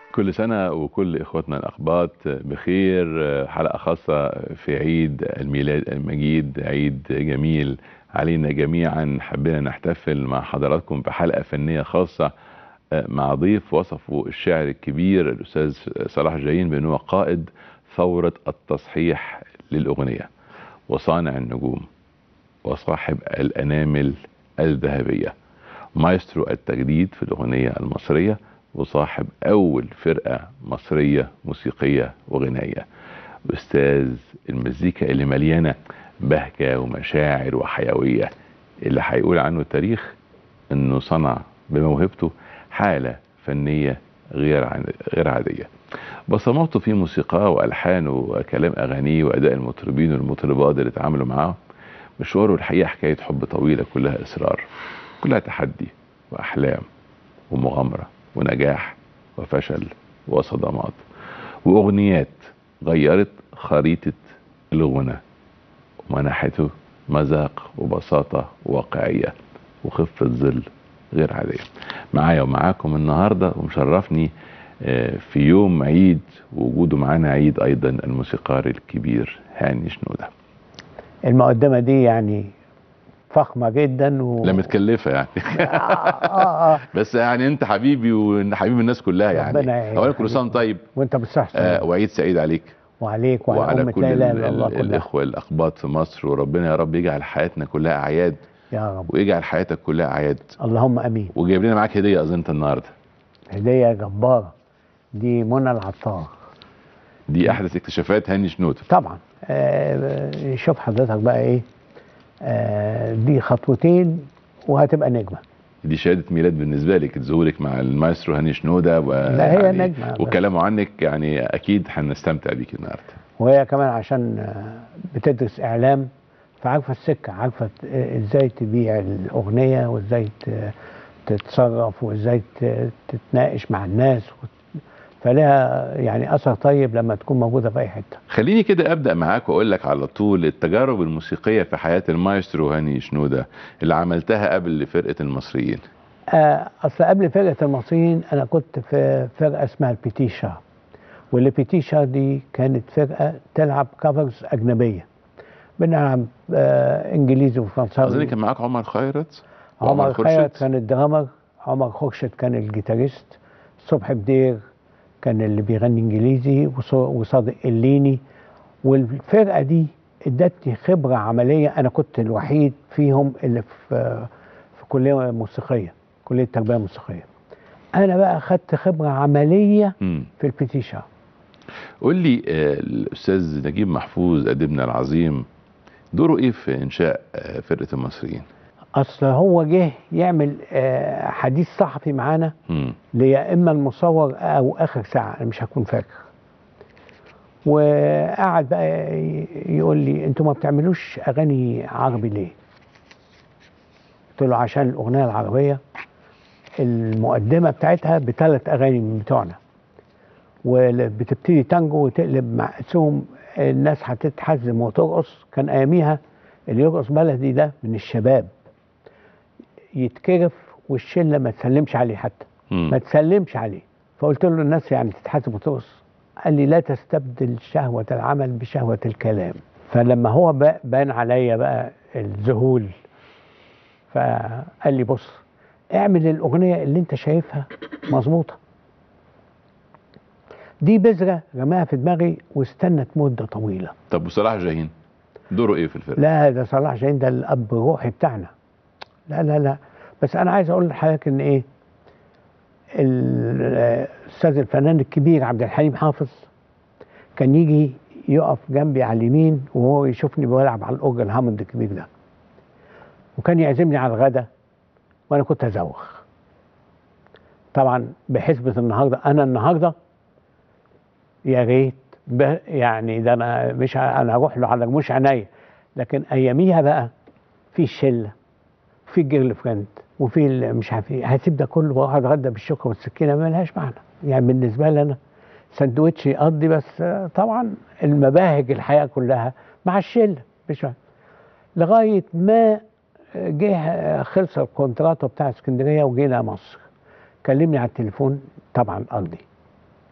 كل سنة وكل إخواتنا الأقباط بخير حلقة خاصة في عيد الميلاد المجيد عيد جميل علينا جميعا حبينا نحتفل مع حضراتكم بحلقة فنية خاصة مع ضيف وصفه الشاعر الكبير الأستاذ صلاح جايين بأنه قائد ثورة التصحيح للأغنية وصانع النجوم وصاحب الأنامل الذهبية مايسترو التجديد في الأغنية المصرية وصاحب أول فرقة مصرية موسيقية وغنائية أستاذ المزيكا اللي مليانة بهجة ومشاعر وحيوية اللي هيقول عنه التاريخ إنه صنع بموهبته حالة فنية غير غير عادية بصماته في موسيقاه وألحانه وكلام أغانيه وأداء المطربين والمطربات اللي اتعاملوا معاه مشواره الحقيقة حكاية حب طويلة كلها إصرار كلها تحدي وأحلام ومغامرة ونجاح وفشل وصدمات وأغنيات غيرت خريطة الغنى ومنحته مذاق وبساطة وواقعية وخفة ظل غير عادية معايا ومعاكم النهاردة ومشرفني في يوم عيد وجوده معانا عيد أيضا الموسيقار الكبير هاني شنودة المقدمة دي يعني فخمة جدا و... لا متكلفة يعني آه آه آه. بس يعني انت حبيبي وحبيب الناس كلها يعني ربنا يعينك. اولا كل سنه طيب وانت بالصحة آه وعيد سعيد عليك وعليك وعلى, وعلى أمة كل لا إله ال- إلا الله ال- كلها الاخوه الاقباط في مصر وربنا يا رب يجعل حياتنا كلها اعياد يا رب ويجعل حياتك كلها اعياد اللهم امين وجايب لنا معاك هديه اظن انت النهارده هدية جبارة دي منى العطار دي احدث اكتشافات هاني شنودة طبعا آه شوف حضرتك بقى ايه آه دي خطوتين وهتبقى نجمة دي شهاده ميلاد بالنسبه لك ظهورك مع المايسترو هاني شنودة و لا، هي يعني نجمة بس. وكلامه عنك يعني اكيد هنستمتع بيك النهارده وهي كمان عشان آه، بتدرس اعلام فعارفه السكه عارفه ت- آه، ازاي تبيع الاغنيه وازاي ت- تتصرف وازاي ت- تتناقش مع الناس وت- فلها يعني اثر طيب لما تكون موجوده في اي حته خليني كده ابدا معاك واقول لك على طول التجارب الموسيقيه في حياه المايسترو هاني شنودة اللي عملتها قبل فرقه المصريين آه، اصل قبل فرقه المصريين انا كنت في فرقه اسمها البيتيشا والبيتيشا دي كانت فرقه تلعب كفرز اجنبيه بنلعب آه انجليزي وفرنساوي اظن كان معاك عمر خيرت عمر وعمر خيرت خورشيد. كان الدرامر عمر خورشيد كان الجيتاريست صبحي بدير كان اللي بيغني انجليزي وص- وصادق الليني والفرقه دي ادتني خبره عمليه انا كنت الوحيد فيهم اللي في في كليه موسيقيه كليه تربيه موسيقيه انا بقى خدت خبره عمليه مم. في البيتيشا قول لي آه، الاستاذ نجيب محفوظ اديبنا العظيم دوره ايه في انشاء آه، فرقه المصريين اصل هو جه يعمل آه، حديث صحفي معانا مم. يا اما المصور او اخر ساعه انا مش هكون فاكر وقعد بقى ي- يقول لي انتوا ما بتعملوش اغاني عربي ليه قلت له عشان الاغنيه العربيه المقدمه بتاعتها بثلاث اغاني من بتوعنا وبتبتدي تانجو وتقلب مقسوم الناس هتتحزم وترقص كان اياميها اللي يرقص بلدي ده من الشباب يتكرف والشله ما تسلمش عليه حتى مم. ما تسلمش عليه فقلت له الناس يعني تتحاسب وترقص قال لي لا تستبدل شهوة العمل بشهوة الكلام فلما هو بقى- بان عليا بقى الذهول فقال لي بص اعمل الأغنية اللي انت شايفها مظبوطة دي بذرة رماها في دماغي واستنت مدة طويلة طب وصلاح جاهين دوره ايه في الفرقه لا ده صلاح جاهين ده الاب الروحي بتاعنا لا لا لا بس انا عايز اقول لحضرتك ان ايه الاستاذ الفنان الكبير عبد الحليم حافظ كان يجي يقف جنبي على اليمين وهو يشوفني بلعب على الاورج الهامند الكبير ده وكان يعزمني على الغدا وانا كنت ازوخ طبعا بحسبة النهارده انا النهارده يا ريت ب- يعني ده انا مش ه- انا هروح له على رموش عينيا لكن اياميها بقى في الشله في الجيرل فريند وفي ال- مش عارف ايه هسيب ده كله واروح اتغدى بالشوكه والسكينه ما لهاش معنى يعني بالنسبه لي انا سندوتش يقضي بس آه، طبعا المباهج الحياه كلها مع الشله مش عارف. لغايه ما جه آه، خلص الكونتراتو بتاع اسكندريه وجينا مصر كلمني على التليفون طبعا قضي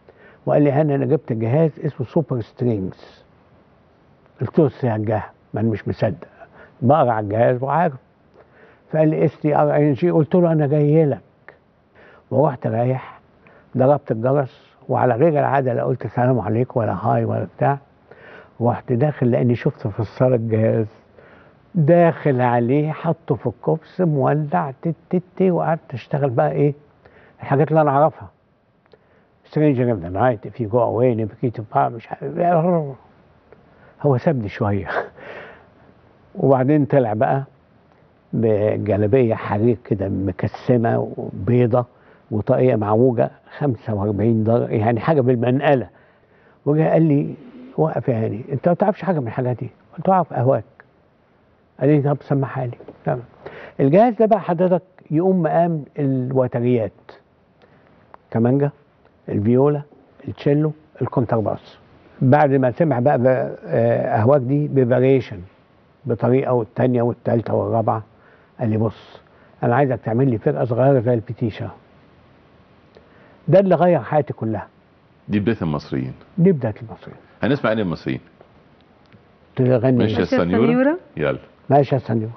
وقال لي هاني انا جبت جهاز اسمه سوبر سترينجز قلت له ازاي على الجهاز ما انا مش مصدق بقرا على الجهاز وعارف فقال لي اس تي ار ان جي قلت له انا جاي لك ورحت رايح ضربت الجرس وعلى غير العاده لا قلت سلام عليكم ولا هاي ولا بتاع ورحت داخل لاني شفت في الصاله الجهاز داخل عليه حطه في الكوبس مولع تت تت تت، وقعدت اشتغل بقى ايه الحاجات اللي انا اعرفها سترينجر اوف ذا نايت في جو اواي نيفيكيتيف مش عارف هو سابني شويه وبعدين طلع بقى بجلابيه حرير كده مكسمه وبيضه وطاقيه معوجه 45 درجه يعني حاجه بالمنقله وجا قال لي وقف يا هاني انت ما تعرفش حاجه من الحاجات دي قلت له اعرف اهواك قال لي طب سمعها لي تمام الجهاز ده بقى حضرتك يقوم مقام الوتريات كمانجا الفيولا التشيلو الكونترباس بعد ما سمع بقى ب- آه، اهواك دي بفاريشن بطريقه والتانيه والتالته والرابعه قال لي بص انا عايزك تعمل لي فرقه صغيره زي البتيشا ده اللي غير حياتي كلها دي بدايه المصريين دي بدايه المصريين هنسمع ايه المصريين تغني ماشي يا ماشي يا سنيورة سنيورة. يلا ماشي يا سنيور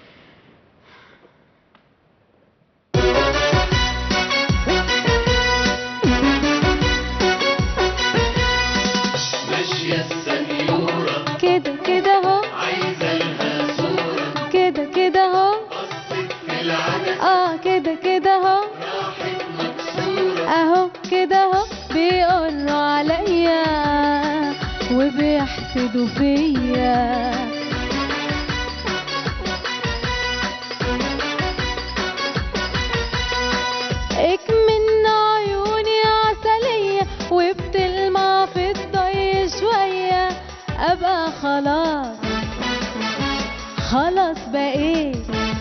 ماشية السنيورة كده كده اهو عايزة لها صورة كده كده اهو بصت في العدد اه كده كده اهو راحت مكسورة اهو كده اهو بيقروا عليا وبيحسدوا فيا اكمن عيوني عسلية وبتلمع في الضي شوية ابقى خلاص خلاص بقيت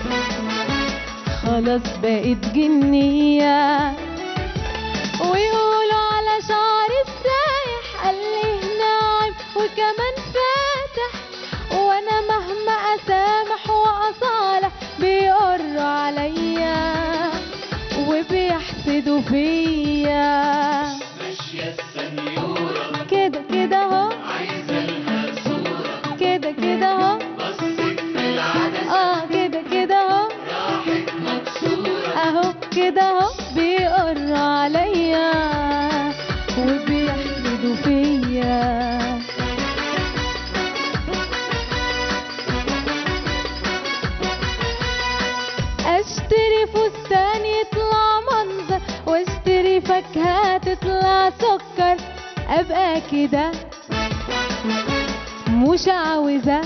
خلاص بقيت جنية ويقولوا على شعري السايح قال لي ناعم وكمان فاتح وانا مهما اسامح واصالح بيقروا عليا وبيحسدوا فيا ماشية السنيورة كده كده اهو عايزة لها صورة كده كده اهو بصت في العدد اه كده كده اهو راحت مكسورة اهو كده اهو بيقر عليا وبيحسدوا فيا اشتري فستان يطلع منظر واشتري فاكهة تطلع سكر ابقى كده مش عاوزة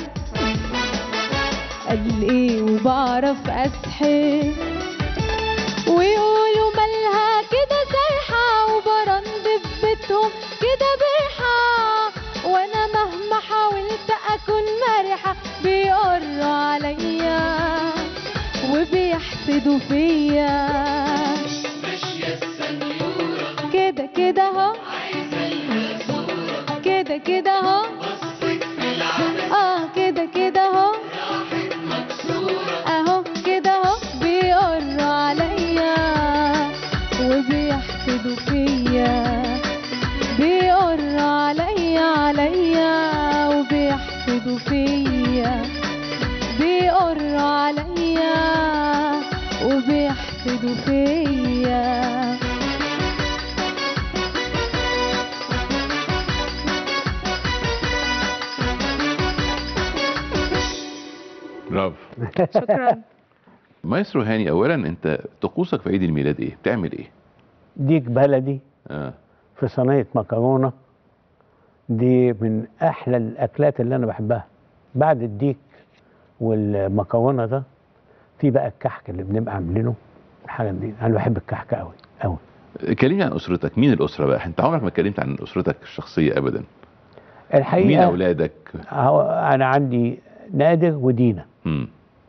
قال ايه وبعرف اسحر ويقولوا مالها كده سايحة وبرند في بيتهم كده بريحة وانا مهما حاولت اكون مرحة بيقروا عليا وبيحسدوا فيا ماشية السنيورة كده كده اهو عايزة لها صورة كده كده اهو بصت في العدد اه كده كده اهو راحت مكسورة اهو كده اهو بيقروا عليا وبيحسدوا فيا بيقروا عليا عليا وبيحسدوا فيا بيقروا عليا وبيحسدوا فيا برافو شكرا مايسترو هاني اولا انت طقوسك في عيد الميلاد ايه بتعمل ايه ديك بلدي اه في صينية مكرونة دي من أحلى الأكلات اللي أنا بحبها بعد الديك والمكرونة ده في بقى الكحك اللي بنبقى عاملينه الحاجات دي أنا بحب الكحك أوي أوي كلمني عن اسرتك مين الاسره بقى انت عمرك ما اتكلمت عن اسرتك الشخصيه ابدا مين الحقيقة اولادك هو أنا عندي نادر ودينا مم.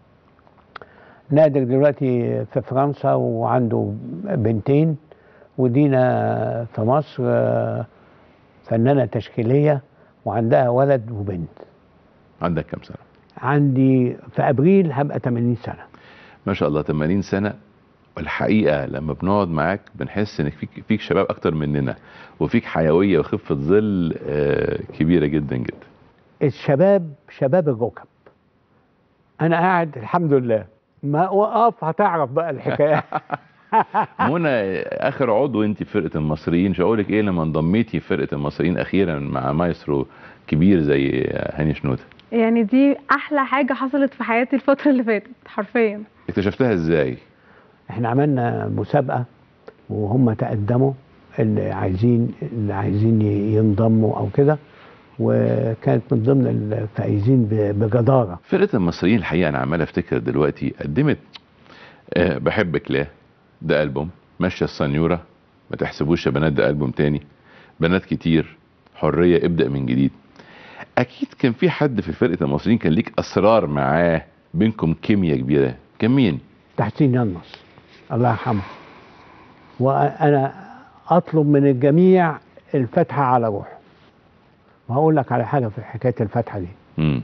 نادر دلوقتي في فرنسا وعنده بنتين ودينا في مصر آه، فنانة تشكيلية وعندها ولد وبنت عندك كام سنه عندي في ابريل هبقى 80 سنه ما شاء الله 80 سنه والحقيقه لما بنقعد معاك بنحس ان فيك فيك شباب اكتر مننا وفيك حيويه وخفه ظل آه، كبيره جدا جدا الشباب شباب الركب انا قاعد الحمد لله ما وقف هتعرف بقى الحكايه منى اخر عضو انت في فرقه المصريين شو اقولك ايه لما انضميتي في فرقه المصريين اخيرا مع مايسترو كبير زي هاني شنوده يعني دي احلى حاجه حصلت في حياتي الفتره اللي فاتت حرفيا اكتشفتها ازاي احنا عملنا مسابقه وهم تقدموا اللي عايزين اللي عايزين ينضموا او كده وكانت من ضمن الفائزين ب- بجداره فرقه المصريين الحقيقه انا عمال افتكر دلوقتي قدمت آه، بحبك لا ده البوم ماشيه السنيوره ما تحسبوش يا بنات ده البوم تاني بنات كتير حريه ابدا من جديد اكيد كان في حد في فرقه المصريين كان ليك اسرار معاه بينكم كيمياء كبيره كان مين تحسين ينص الله يرحمه وانا اطلب من الجميع الفتحه على روحه وهقول لك على حاجه في حكايه الفتحه دي امم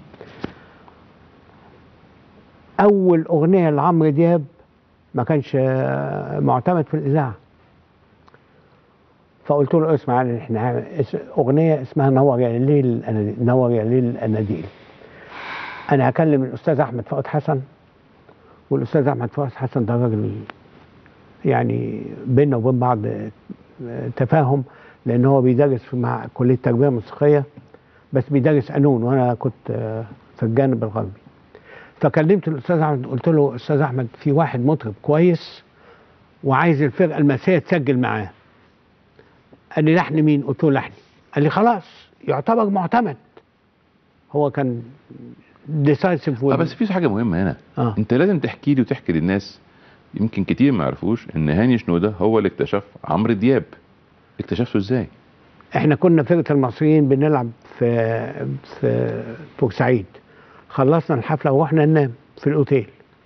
اول اغنيه لعمرو دياب ما كانش آه، معتمد في الاذاعه فقلت له اسمع يعني احنا هنعمل اس- اغنيه اسمها نور يا ليل الأناديل نور يا ليل الاناديل انا هكلم الاستاذ احمد فؤاد حسن والاستاذ احمد فؤاد حسن ده راجل يعني بيننا وبين بعض آه، تفاهم لان هو بيدرس في مع كليه تربيه موسيقيه بس بيدرس قانون وانا كنت آه، في الجانب الغربي فكلمت الاستاذ احمد قلت له استاذ احمد في واحد مطرب كويس وعايز الفرقه المسيه تسجل معاه قال لي لحن مين قلت له لحني قال لي خلاص يعتبر معتمد هو كان ديسايسيف اه بس في حاجه مهمه هنا اه انت لازم تحكي لي وتحكي للناس يمكن كتير ما يعرفوش ان هاني شنوده هو اللي اكتشف عمرو دياب اكتشفته ازاي احنا كنا فرقه المصريين بنلعب في في بورسعيد خلصنا الحفله ورحنا ننام في الاوتيل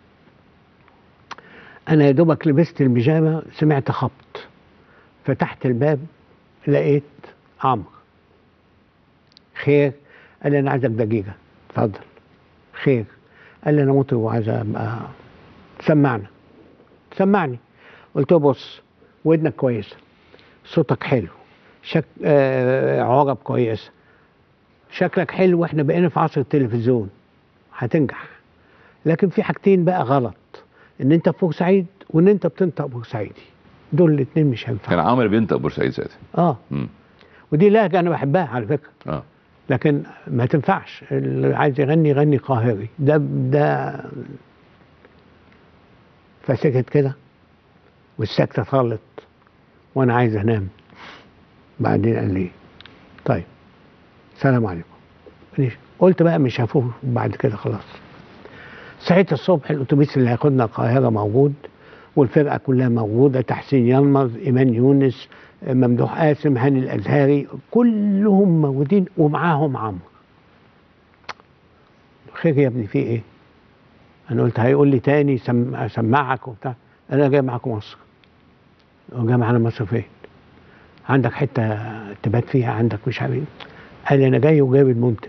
انا يا دوبك لبست البيجامه سمعت خبط فتحت الباب لقيت عمرو خير قال لي انا عايزك دقيقه اتفضل خير قال لي انا مطرب وعايز ابقى سمعنا سمعني قلت له بص ودنك كويسه صوتك حلو شك... آه... عرب كويسه شكلك حلو واحنا بقينا في عصر التلفزيون هتنجح لكن في حاجتين بقى غلط ان انت في بورسعيد وان انت بتنطق بورسعيدي دول الاثنين مش كان هينفعوا عمرو بينطق بورسعيد ساعتها اه امم ودي لهجه انا بحبها على فكره اه لكن ما تنفعش اللي عايز يغني يغني قاهري ده ده فسكت كده والسكتة اتغلط وانا عايز انام بعدين قال لي طيب سلام عليكم ماشي. قلت بقى مش هفوق بعد كده خلاص صحيت الصبح الاتوبيس اللي هياخدنا القاهره موجود والفرقه كلها موجوده تحسين يلمظ ايمان يونس ممدوح قاسم هاني الازهري كلهم موجودين ومعاهم عمرو خير يا ابني في ايه انا قلت هيقول لي تاني سم... اسمعك وبتاع انا جاي معاكم مصر هو جاي معانا مصر فين عندك حته تبات فيها عندك مش عارف ايه قال لي انا جاي وجايب المنتج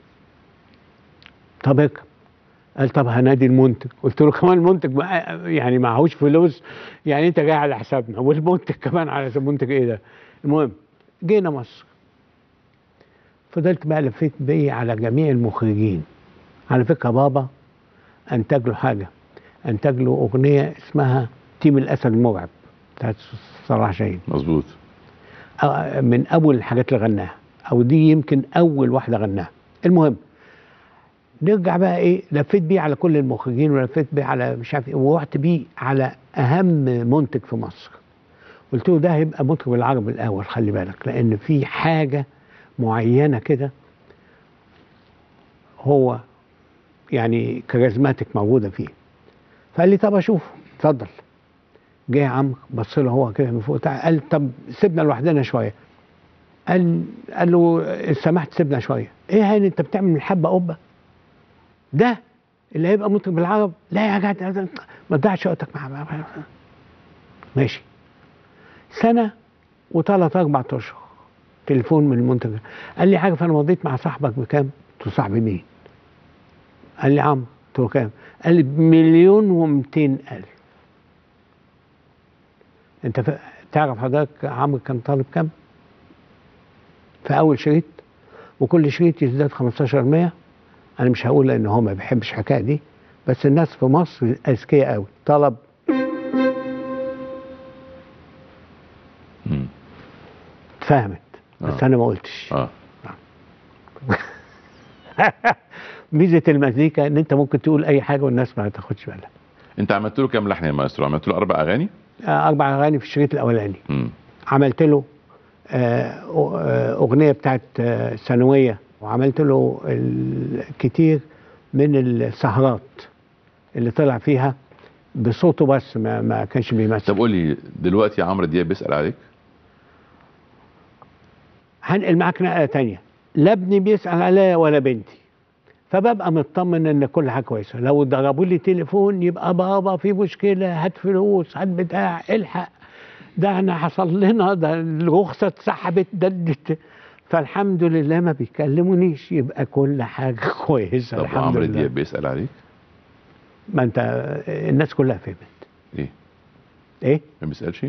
طب اركب قال طب هنادي المنتج قلت له كمان المنتج معاه- يعني معهوش فلوس يعني انت جاي على حسابنا والمنتج كمان على حساب منتج ايه ده المهم جينا مصر فضلت بقى لفيت بيه على جميع المخرجين على فكره بابا انتج له حاجه انتج له اغنيه اسمها تيم الاسد المرعب بتاعت صلاح جاهين مظبوط أو- من اول الحاجات اللي غناها او دي يمكن اول واحده غناها المهم نرجع بقى ايه لفيت بيه على كل المخرجين ولفيت بيه على مش عارف ايه ورحت بيه على اهم منتج في مصر قلت له ده هيبقى مطرب العرب الاول خلي بالك لان في حاجه معينه كده هو يعني كاريزماتيك موجوده فيه فقال لي طب اشوفه اتفضل جه عمرو بص له هو كده من فوق تعال قال طب سيبنا لوحدنا شويه قال قال له سمحت سيبنا شويه ايه هاني انت بتعمل من حبه قبه ده اللي هيبقى مطرب العرب لا يا جدع ما تضيعش وقتك مع مع- ماشي سنه وثلاث اربع اشهر تليفون من المنتج قال لي عارف انا مضيت مع صاحبك بكام؟ قلت له صاحبي مين؟ قال لي عمرو قلت له كام؟ قال لي بمليون و200 الف انت ف... تعرف حضرتك عمرو كان طالب كام في اول شريط وكل شريط يزداد 15% انا مش هقول ان هو ما بيحبش الحكايه دي بس الناس في مصر اذكياء قوي طلب مم. اتفهمت بس آه. انا ما قلتش اه ميزه المزيكا ان انت ممكن تقول اي حاجه والناس ما تاخدش بالها انت عملت له كام لحن يا مايسترو عملت له اربع اغاني آه، اربع اغاني في الشريط الاولاني مم. عملت له آه، أغ- آه، اغنيه بتاعت آه، ثانويه وعملت له الكتير من السهرات اللي طلع فيها بصوته بس ما, ما كانش بيمثل طب قول لي دلوقتي عمرو دياب بيسال عليك هنقل معاك نقله تانية لا ابني بيسال عليا ولا بنتي فببقى مطمن ان كل حاجه كويسه لو ضربوا لي تليفون يبقى بابا في مشكله هات فلوس هات بتاع الحق ده احنا حصل لنا ده الرخصه اتسحبت ده ده- فالحمد لله ما بيكلمونيش يبقى كل حاجه كويسه طب الحمد عمرو لله دياب بيسال عليك ما انت الناس كلها فهمت ايه ايه ما بيسالش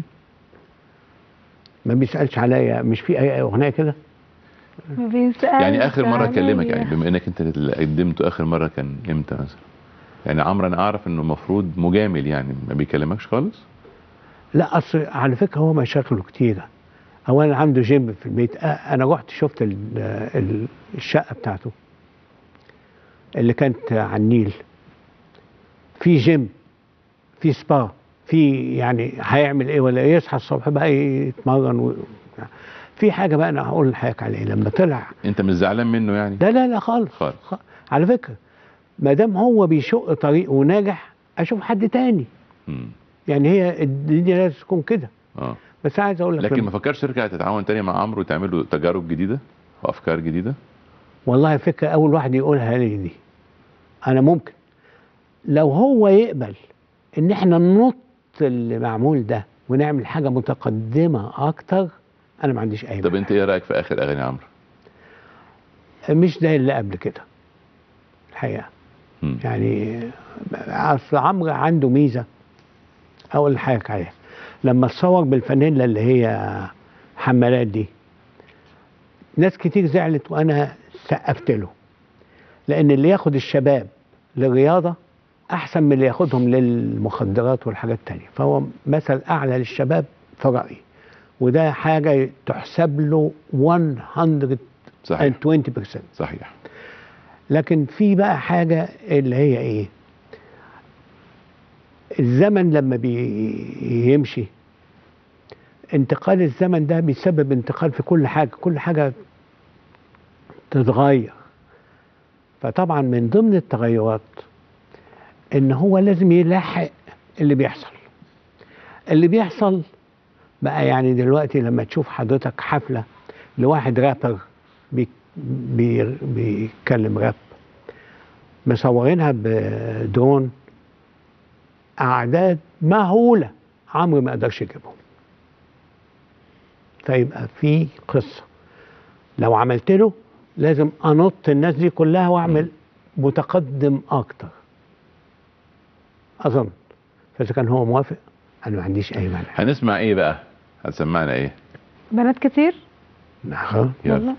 ما بيسالش عليا مش في اي اغنيه كده بيسأل يعني اخر مره كلمك عليا. يعني بما انك انت اللي قدمته اخر مره كان امتى مثلا يعني عمرو انا اعرف انه المفروض مجامل يعني ما بيكلمكش خالص لا اصل على فكره هو مشاكله كتيره اولا عنده جيم في البيت آه، انا رحت شفت ال- ال- الشقه بتاعته اللي كانت على النيل في جيم في سبا في يعني هيعمل ايه ولا إيه؟ يصحى الصبح بقى يتمرن و... في حاجه بقى انا هقول لحضرتك عليها لما طلع انت مش زعلان منه يعني لا لا لا خالص خالص. خ- على فكره ما دام هو بيشق طريقه وناجح اشوف حد تاني مم. يعني هي الدنيا لازم تكون كده اه بس عايز اقول لك لكن لما- ما فكرش ترجع تتعاون تاني مع عمرو وتعملوا تجارب جديده وافكار جديده والله فكرة أول واحد يقولها لي دي أنا ممكن لو هو يقبل إن إحنا ننط اللي معمول ده ونعمل حاجة متقدمة أكتر أنا ما عنديش أي طب مانع. انت ايه رايك في اخر اغاني عمرو مش زي اللي قبل كده الحقيقة مم. يعني أصل عمرو عنده ميزة أقول لحضرتك عليها لما اتصور بالفانيلا اللي هي حمالات دي ناس كتير زعلت وأنا سقفت له لأن اللي ياخد الشباب للرياضة أحسن من اللي ياخدهم للمخدرات والحاجات التانية فهو مثل أعلى للشباب في رأيي وده حاجة تحسب له 120% صحيح صحيح. صحيح لكن في بقى حاجة اللي هي ايه الزمن لما بيمشي انتقال الزمن ده بيسبب انتقال في كل حاجة كل حاجة تتغير فطبعا من ضمن التغيرات ان هو لازم يلاحق اللي بيحصل اللي بيحصل بقى يعني دلوقتي لما تشوف حضرتك حفلة لواحد رابر بي بي بيتكلم راب مصورينها بدرون اعداد مهوله عمرو ما قدرش يجيبهم فيبقى في قصه لو عملت له لازم انط الناس دي كلها واعمل متقدم اكتر اظن فاذا كان هو موافق انا ما عنديش اي مانع هنسمع ايه بقى هتسمعنا ايه بنات كتير نعم. يلا يلا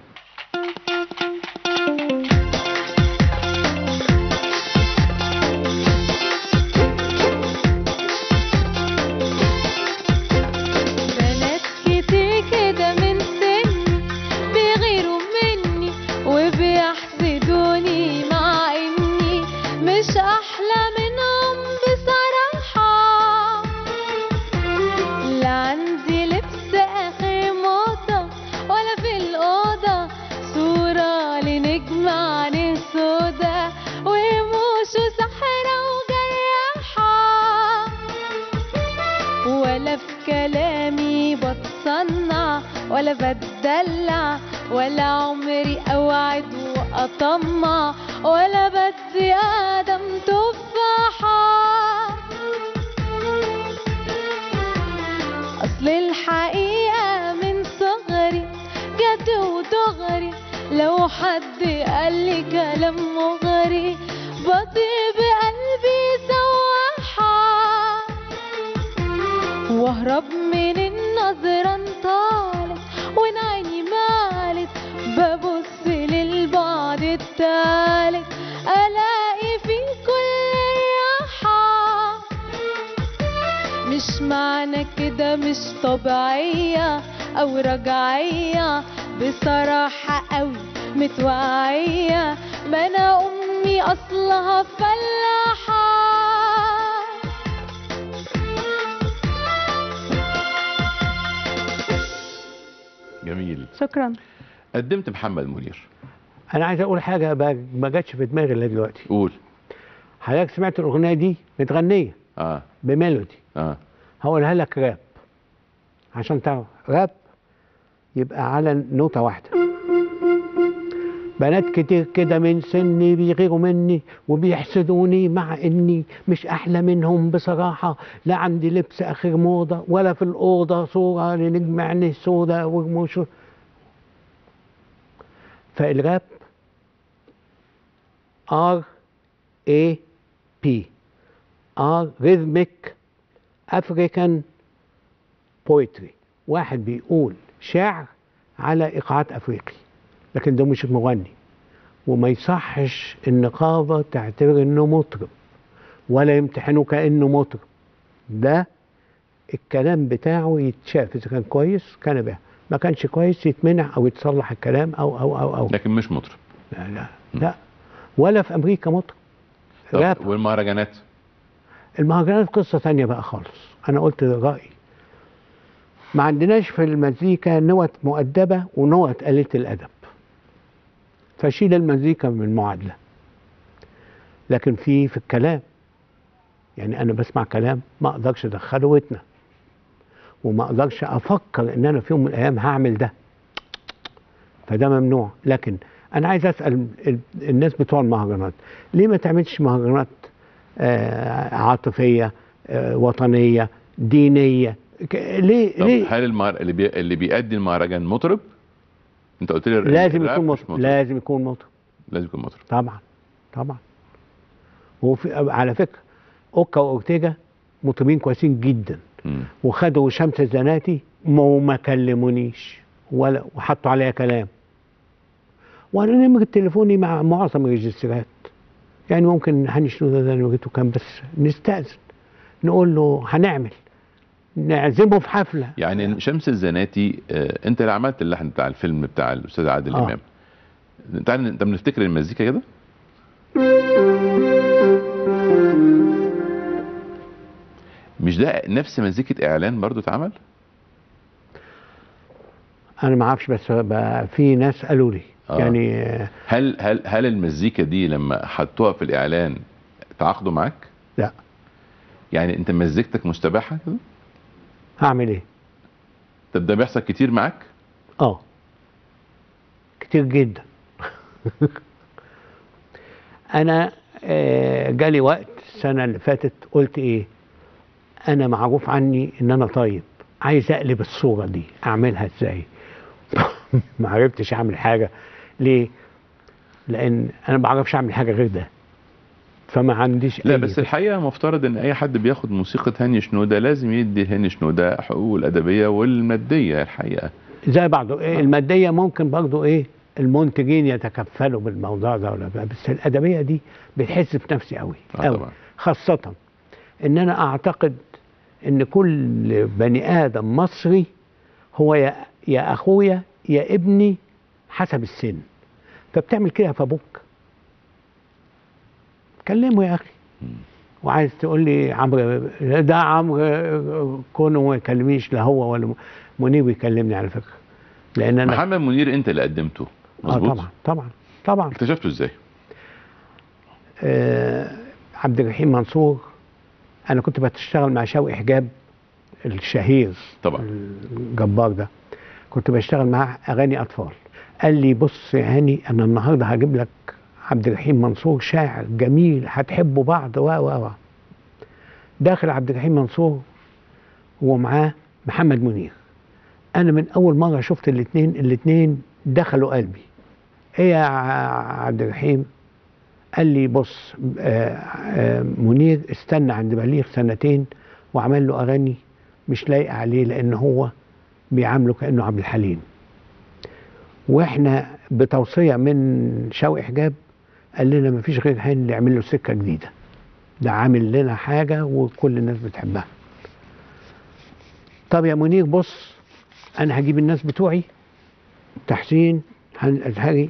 بنات كتير كده من سني بيغيروا مني وبيحسدوني مع اني مش احلى منهم بصراحة لا عندي لبس اخر موضة ولا في الأوضة صورة لنجم عن سودا ورموشه سحرة وجراحة ولا في كلامي بتصنع ولا بتدلع ولا عمري اوعد واطمع ولا بدي ادم تفاحة اصل الحقيقة من صغري جد ودغري لو حد قال لي كلام مغري بطيب قلبي سواحة بهرب من النظرة انطالت وإن عيني مالت ببص للبعد التالت ألاقي في كل الراحة مش معنى كده مش طبيعية أو رجعية بصراحة أوي متوعية ما أنا أمي أصلها فلاحة جميل شكرا قدمت محمد منير انا عايز اقول حاجه ما ما جاتش في دماغي الا دلوقتي قول حضرتك سمعت الاغنيه دي متغنيه اه بميلودي اه هقولها لك راب عشان تعرف راب يبقى على نوتة واحدة بنات كتير كده من سني بيغيروا مني وبيحسدوني مع اني مش احلى منهم بصراحة لا عندي لبس اخر موضة ولا في الاوضة صورة لنجم عيني سودا ورموش فالراب ار اي بي ار ريزميك افريكان بويتري واحد بيقول شعر على ايقاعات افريقي لكن ده مش مغني وما يصحش النقابه تعتبر انه مطرب ولا يمتحنه كانه مطرب ده الكلام بتاعه يتشاف اذا كان كويس كان به ما كانش كويس يتمنع او يتصلح الكلام او او او او لكن مش مطرب لا لا, لا. ولا في امريكا مطرب راب طب والمهرجانات المهرجانات قصة تانية بقى خالص أنا قلت رأيي ما عندناش في المزيكا نوت مؤدبة ونوت قليلة الأدب فشيل المزيكا من المعادلة لكن في في الكلام يعني أنا بسمع كلام ما أقدرش أدخله ودنا وما أقدرش أفكر إن أنا في يوم من الأيام هعمل ده فده ممنوع لكن أنا عايز أسأل ال- الناس بتوع المهرجانات ليه ما تعملش مهرجانات آه، عاطفية آه، وطنية دينية ك- ليه طب ليه هل المهر... اللي, بي... اللي بيأدي المهرجان مطرب انت قلت لي الر- لازم الراب يكون مش مطرب لازم يكون مطرب لازم يكون مطرب طبعا طبعا وفي على فكرة أوكا وأورتيجا مطربين كويسين جدا مم. وخدوا شمس الزناتي ما ما كلمونيش ولا وحطوا عليها كلام وانا نمرة تليفوني مع معظم الريجسترات يعني ممكن هاني شنودة ده نمرته كان بس نستأذن نقول له هنعمل نعزمه في حفلة يعني شمس الزناتي آه، انت اللي عملت اللحن بتاع الفيلم بتاع الاستاذ عادل آه. امام تعال انت بنفتكر المزيكا كده مش ده نفس مزيكة اعلان برضو اتعمل انا ما اعرفش بس بقى في ناس قالوا لي آه. يعني آه، هل هل هل المزيكا دي لما حطوها في الاعلان تعاقدوا معاك لا يعني انت مزيكتك مستباحة كده هعمل ايه طب ده بيحصل كتير معاك اه كتير جدا انا آه، جالي وقت السنه اللي فاتت قلت ايه انا معروف عني ان انا طيب عايز اقلب الصوره دي اعملها ازاي ما عرفتش اعمل حاجه ليه لان انا ما بعرفش اعمل حاجه غير ده فما عنديش لا أي بس الحقيقه مفترض ان اي حد بياخد موسيقى هاني شنوده لازم يدي هاني شنوده حقوقه الادبيه والماديه الحقيقه زي بعضه إيه الماديه ممكن برضه ايه المنتجين يتكفلوا بالموضوع ده ولا بقى بس الادبيه دي بتحس بنفسي قوي آه قوي طبعا. خاصه ان انا اعتقد ان كل بني ادم مصري هو يا يا اخويا يا ابني حسب السن فبتعمل كده في ابوك كلمه يا اخي وعايز تقول لي عمرو ده عمرو كونه ما يكلمنيش لا هو ولا م- منير بيكلمني على فكره لان انا محمد منير انت اللي قدمته اه مظبوط طبعا طبعا طبعا اكتشفته ازاي آه عبد الرحيم منصور انا كنت بشتغل مع شوقي حجاب الشهير طبعا الجبار ده كنت بشتغل معاه اغاني اطفال قال لي بص يا هاني انا النهارده هجيب لك عبد الرحيم منصور شاعر جميل هتحبوا بعض و و و داخل عبد الرحيم منصور ومعاه محمد منير انا من اول مره شفت الاثنين الاثنين دخلوا قلبي ايه يا ع- عبد الرحيم قال لي بص آه، آه، منير استنى عند بليغ سنتين وعمل له اغاني مش لايقه عليه لان هو بيعامله كانه عبد الحليم واحنا بتوصيه من شوقي حجاب قال لنا مفيش غير هاني اللي يعمل له سكه جديده ده عامل لنا حاجه وكل الناس بتحبها طب يا منير بص انا هجيب الناس بتوعي تحسين الازهري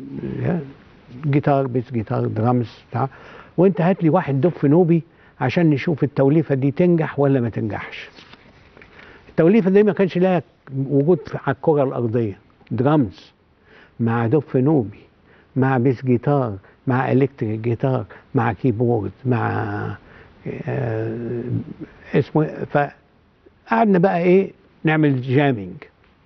جيتار بيس جيتار درامز بتاع وانت هات لي واحد دف نوبي عشان نشوف التوليفه دي تنجح ولا ما تنجحش التوليفه دي ما كانش لها وجود في- على الكره الارضيه درامز مع دف نوبي مع بيس جيتار مع الكتريك جيتار مع كيبورد مع آه اسمه فقعدنا بقى ايه نعمل جامينج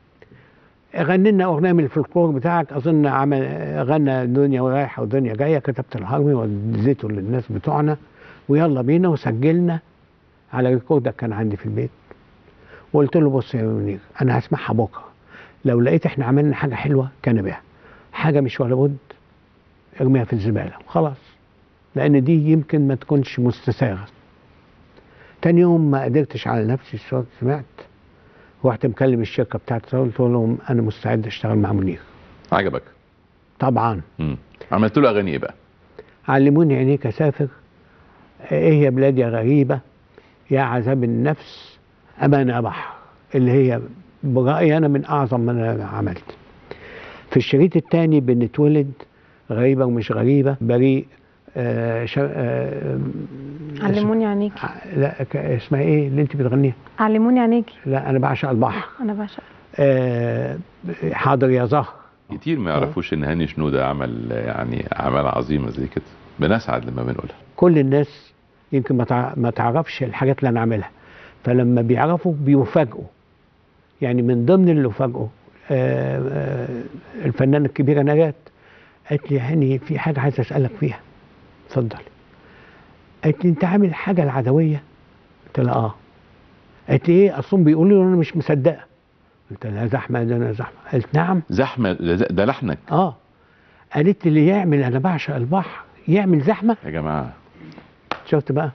غني لنا اغنيه من الفلكلور بتاعك اظن عمل غنى دنيا رايحه ودنيا جايه كتبت الهرمي واديته للناس بتوعنا ويلا بينا وسجلنا على ريكوردر كان عندي في البيت وقلت له بص يا منير انا هسمعها بكره لو لقيت احنا عملنا حاجه حلوه كان بها حاجه مش ولا بد ارميها في الزباله خلاص لان دي يمكن ما تكونش مستساغه تاني يوم ما قدرتش على نفسي الصوت سمعت رحت مكلم الشركه بتاعتي قلت لهم انا مستعد اشتغل مع منير عجبك طبعا مم. عملت له اغاني ايه بقى علموني عينيك اسافر ايه يا بلادي يا غريبه يا عذاب النفس امان بحر اللي هي برايي انا من اعظم ما انا عملت في الشريط الثاني بنتولد غريبه ومش غريبه بريء آه شا آه علموني عينيكي اسم- لا ك- اسمها ايه اللي انت بتغنيها علموني عينيكي لا انا بعشق البحر انا بعشق آه حاضر يا زهر كتير ما يعرفوش ان هاني شنودة عمل يعني اعمال عظيمه زي كده بنسعد لما بنقولها كل الناس يمكن ما تع- ما تعرفش الحاجات اللي انا عاملها فلما بيعرفوا بيفاجئوا يعني من ضمن اللي فاجئوا آه، آه، الفنانه الكبيره نجاة قالت لي يا هاني في حاجه عايز اسالك فيها اتفضل قالت لي انت عامل حاجه العدويه قلت لها اه قالت لي ايه اصلا بيقولوا لي وانا مش مصدقه قلت لها زحمه ده انا زحمه قالت نعم زحمه ده ده لحنك اه قالت لي اللي يعمل انا بعشق البحر يعمل زحمه يا جماعه شفت بقى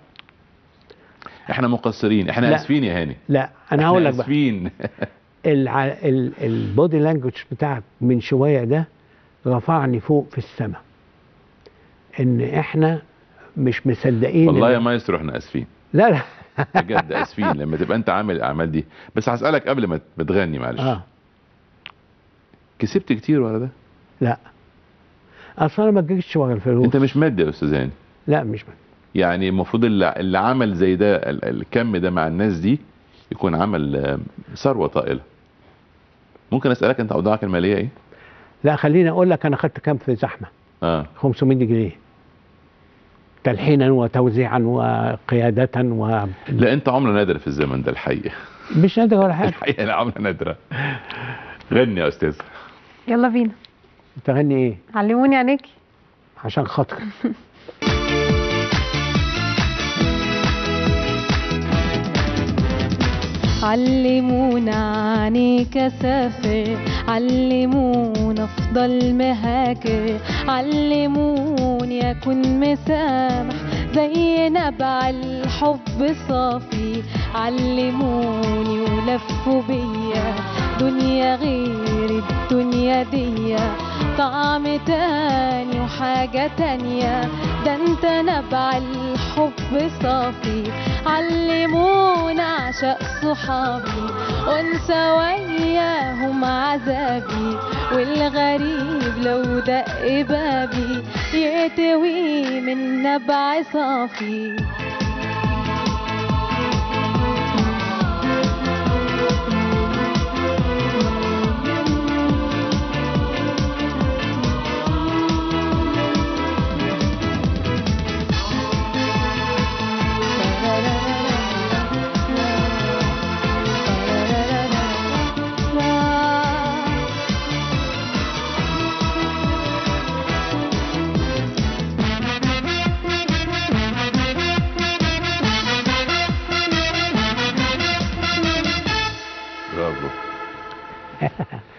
احنا مقصرين احنا لا. اسفين يا هاني لا انا هقول لك بقى اسفين الع... ال... البودي لانجوج بتاعك من شويه ده رفعني فوق في السماء ان احنا مش مصدقين والله إن- يا مايسترو احنا اسفين لا لا بجد اسفين لما تبقى انت عامل الاعمال دي بس هسالك قبل ما ما تغني معلش اه كسبت كتير ورا ده لا اصل انا ما جريتش ورا الفلوس انت مش مادي يا استاذ هاني لا مش مادي. يعني المفروض اللي, اللي عمل زي ده ال- الكم ده مع الناس دي يكون عمل آه، ثروه طائله ممكن اسالك انت اوضاعك الماليه ايه لا خليني اقول لك انا خدت كام في زحمه اه 500 جنيه تلحينا وتوزيعا وقيادة ومش لا انت عمله نادره في الزمن ده الحقيقه قادر ولا حاجة الحقيقه لا عمله نادره غني يا استاذ يلا بينا تغني ايه علموني عينيكي عشان خاطر علمونا عنيك سافر علمونا افضل مهاجر علموني اكون مسامح زي نبع الحب صافي علموني ولفوا بيا دنيا غير الدنيا دي طعم تاني وحاجة تانية ده انت نبع الحب صافي علمونا عشق صحابي وانسى وياهم عذابي والغريب لو دق بابي يتوي من نبع صافي برافو